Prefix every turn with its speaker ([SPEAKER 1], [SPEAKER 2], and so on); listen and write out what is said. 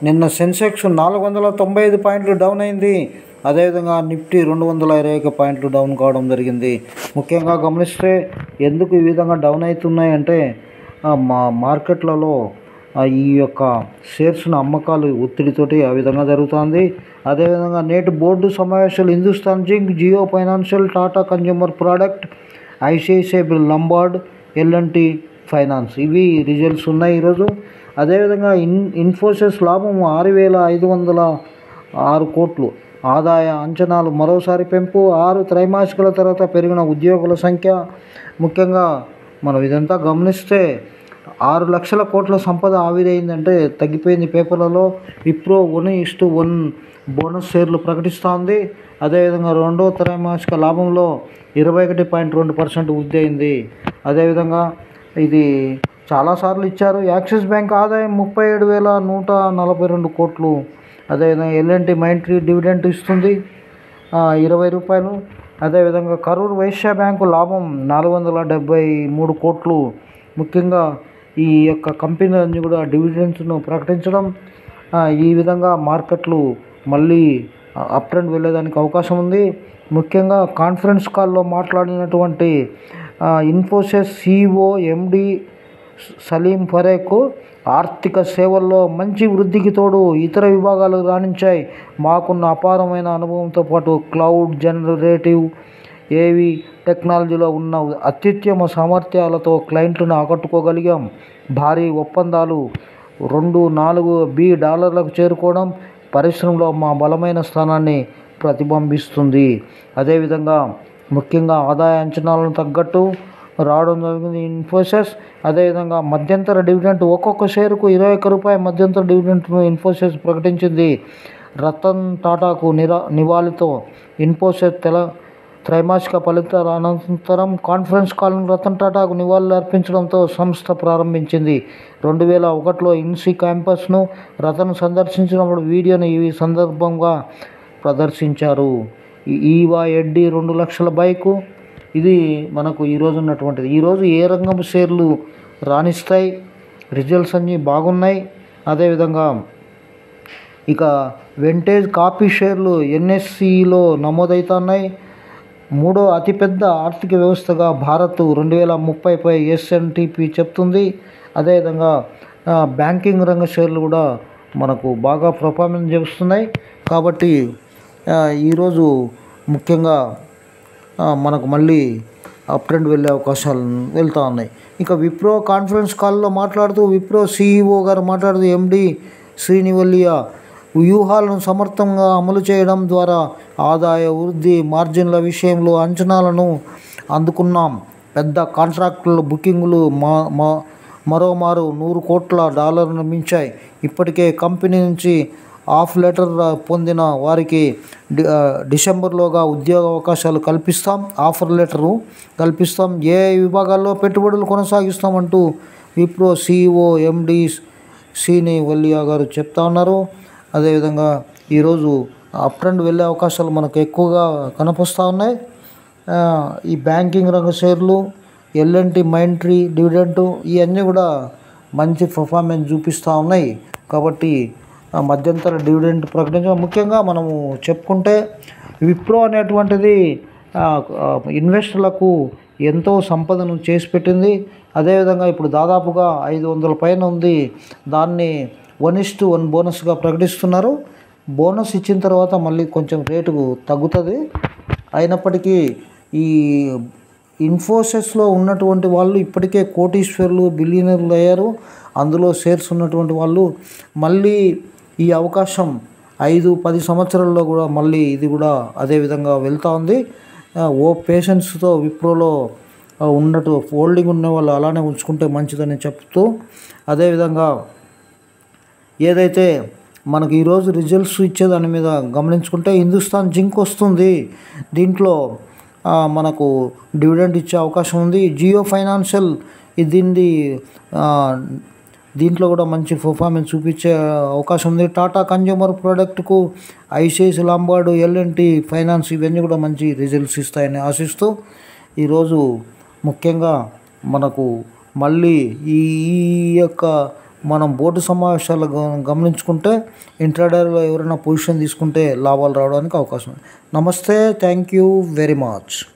[SPEAKER 1] నిన్న సెన్సెక్స్ నాలుగు వందల తొంభై ఐదు పాయింట్లు డౌన్ అయింది అదేవిధంగా నిఫ్టీ రెండు వందల ఇరవై ఒక పాయింట్లు డౌన్ కావడం జరిగింది ముఖ్యంగా గమనిస్తే ఎందుకు ఈ విధంగా డౌన్ అవుతున్నాయి అంటే ఆ, మా మార్కెట్లలో ఆ, ఈ యొక్క షేర్స్ను అమ్మకాలు ఒత్తిడితోటి ఆ విధంగా జరుగుతుంది అదేవిధంగా నేటి బోర్డు సమావేశాలు Hindustan zinc Jio financial Tata consumer product ICICI Lombard LNT finance ఇవి రిజల్ట్స్ ఉన్నాయి ఈరోజు అదేవిధంగా ఇన్ ఇన్ఫోసిస్ లాభం ఆరు వేల ఐదు వందల ఆరు కోట్లు ఆదాయ అంచనాలు మరోసారి పెంపు ఆరు త్రైమాసికల తర్వాత పెరిగిన ఉద్యోగుల సంఖ్య ముఖ్యంగా మనం ఇదంతా గమనిస్తే ఆరు లక్షల కోట్ల సంపద ఆవిరైందంటే తగ్గిపోయింది పేపర్లలో Wipro one is to one bonus షేర్లు ప్రకటిస్తూ ఉంది అదేవిధంగా రెండో త్రైమాసిక లాభంలో ఇరవై ఒకటి పాయింట్ రెండు పర్సెంట్ వృద్ధి అయింది అదేవిధంగా ఇది చాలాసార్లు ఇచ్చారు యాక్సిస్ బ్యాంక్ ఆదాయం ముప్పై ఏడు వేల నూట నలభై రెండు కోట్లు అదేవిధంగా ఎల్ఎన్టీ మైంట్రీ డివిడెంట్ ఇస్తుంది ఆ, ఇరవై రూపాయలు అదేవిధంగా కరూర్ వైశ్య బ్యాంకు లాభం నాలుగు వందల డెబ్బై మూడు కోట్లు ముఖ్యంగా ఈ యొక్క కంపెనీలన్నీ కూడా డివిడెంట్స్ను ప్రకటించడం ఆ, ఈ విధంగా మార్కెట్లు మళ్ళీ అప్ ట్రెండ్ వెళ్ళేదానికి అవకాశం ఉంది ముఖ్యంగా కాన్ఫరెన్స్ కాల్లో మాట్లాడినటువంటి ఆ, ఇన్ఫోసిస్ సిఇఓ ఎండి సలీం ఫరేక్ ఆర్థిక సేవల్లో మంచి వృద్ధికి తోడు ఇతర విభాగాలు రాణించాయి మాకున్న అపారమైన అనుభవంతో పాటు క్లౌడ్ జనరేటివ్ ఏవి టెక్నాలజీలో ఉన్న అత్యుత్తమ సామర్థ్యాలతో క్లయింట్లను ఆకట్టుకోగలిగాం భారీ ఒప్పందాలు రెండు నాలుగు బి డాలర్లకు చేరుకోవడం పరిశ్రమలో మా బలమైన స్థానాన్ని ప్రతిబింబిస్తుంది అదేవిధంగా ముఖ్యంగా ఆదాయ అంచనాలను తగ్గట్టు రావడం జరిగింది ఇన్ఫోసిస్ అదేవిధంగా మధ్యంతర డివిడెంట్ ఒక్కొక్క షేరుకు ఇరవై ఒక్క రూపాయి మధ్యంతర డివిడెంట్ను ఇన్ఫోసిస్ ప్రకటించింది రతన్ టాటాకు నిరా నివాళితో ఇన్ఫోసిస్ తెల త్రైమాసిక ఫలితాల అనంతరం కాన్ఫరెన్స్ కాల్ను రతన్ టాటాకు నివాళులు అర్పించడంతో సంస్థ ప్రారంభించింది రెండు వేల ఒకటిలో ఇన్సీ క్యాంపస్ను రతన్ సందర్శించినప్పుడు వీడియోను ఈ సందర్భంగా ప్రదర్శించారు ఈ ఈవా ఎడ్డి రెండు లక్షల బైకు ఇది మనకు ఈరోజు ఉన్నటువంటిది ఈరోజు ఏ రంగం షేర్లు రాణిస్తాయి రిజల్ట్స్ అన్నీ బాగున్నాయి అదేవిధంగా ఇక వెంటేజ్ కాఫీ షేర్లు ఎన్ఎస్సిలో నమోదవుతున్నాయి మూడో అతిపెద్ద ఆర్థిక వ్యవస్థగా భారత్ రెండు వేల ముప్పైపై ఎస్ఎన్టీపీ చెప్తుంది అదేవిధంగా ఆ, బ్యాంకింగ్ రంగ షేర్లు కూడా మనకు బాగా పర్ఫార్మెన్స్ చేస్తున్నాయి కాబట్టి ఆ, ఈరోజు ముఖ్యంగా ఆ, మనకు మళ్ళీ అప్ ట్రెండ్ వెళ్ళే అవకాశాలు వెళ్తూ ఉన్నాయి ఇక విప్రో కాన్ఫరెన్స్ కాల్లో మాట్లాడుతూ విప్రో సిఇఓ గారు మాట్లాడుతూ ఎండి శ్రీనివల్లియ వ్యూహాలను సమర్థంగా అమలు చేయడం ద్వారా ఆదాయ వృద్ధి మార్జిన్ల విషయంలో అంచనాలను అందుకున్నాం పెద్ద కాంట్రాక్టుల బుకింగ్లు మా మా మరోమారు నూరు కోట్ల డాలర్లను మించాయి ఇప్పటికే కంపెనీ నుంచి ఆఫ్ లెటర్ పొందిన వారికి డి- ఆ, డిసెంబర్లోగా ఉద్యోగ అవకాశాలు కల్పిస్తాం ఆఫర్ లెటరు కల్పిస్తాం ఏ విభాగాల్లో పెట్టుబడులు కొనసాగిస్తామంటూ విప్రో సిఇఓ ఎండి సీని వల్లియా గారు చెప్తా ఉన్నారు అదేవిధంగా ఈరోజు అప్ ట్రెండ్ వెళ్ళే అవకాశాలు మనకు ఎక్కువగా కనిపిస్తూ ఉన్నాయి ఆ, ఈ బ్యాంకింగ్ రంగ షేర్లు ఎల్ఎన్టీ మైండ్ ట్రీ డివిడెంట్ ఇవన్నీ కూడా మంచి పర్ఫార్మెన్స్ చూపిస్తూ ఉన్నాయి కాబట్టి ఆ మధ్యంతర డివిడెంట్ ప్రకటించడం ముఖ్యంగా మనము చెప్పుకుంటే విప్రో అనేటువంటిది ఆ, ఆ, ఇన్వెస్టర్లకు ఎంతో సంపదను చేసి పెట్టింది అదేవిధంగా ఇప్పుడు దాదాపుగా ఐదు వందల పైన ఉంది దాన్ని వన్ ఇస్ టు వన్ బోనస్గా ప్రకటిస్తున్నారు బోనస్ ఇచ్చిన తర్వాత మళ్ళీ కొంచెం రేటు తగ్గుతుంది అయినప్పటికీ ఈ ఇన్ఫోసిస్లో ఉన్నటువంటి వాళ్ళు ఇప్పటికే కోటీశ్వరులు బిలియనర్లు అయ్యారు అందులో షేర్స్ ఉన్నటువంటి వాళ్ళు మళ్ళీ ఈ అవకాశం ఐదు పది సంవత్సరాల్లో కూడా మళ్ళీ ఇది కూడా అదే విధంగా వెళ్తూ ఉంది ఆ, ఓ పేషెన్స్తో విప్రోలో ఆ, ఉన్నట్టు హోల్డింగ్ ఉన్న వాళ్ళు అలానే ఉంచుకుంటే మంచిదని చెప్తూ అదేవిధంగా ఏదైతే మనకు ఈరోజు రిజల్ట్స్ ఇచ్చేదాని మీద గమనించుకుంటే హిందుస్థాన్ జింక్ వస్తుంది దీంట్లో ఆ, మనకు డివిడెండ్ ఇచ్చే అవకాశం ఉంది జియో ఫైనాన్షియల్ ఇది దీనిది ఆ, దీంట్లో కూడా మంచి పర్ఫార్మెన్స్ చూపించే అవకాశం ఉంది టాటా కన్జ్యూమర్ ప్రోడక్ట్కు ఐసిఐసి లాంబార్డు ఎల్ఎన్టీ ఫైనాన్స్ ఇవన్నీ కూడా మంచి రిజల్ట్స్ ఇస్తాయని ఆశిస్తూ ఈరోజు ముఖ్యంగా మనకు మళ్ళీ ఈ ఈ యొక్క మనం బోర్డు సమావేశాలు గ- గమనించుకుంటే ఇంట్రాడేలో ఎవరైనా పొజిషన్ తీసుకుంటే లాభాలు రావడానికి అవకాశం ఉంది నమస్తే థ్యాంక్ యూ వెరీ మచ్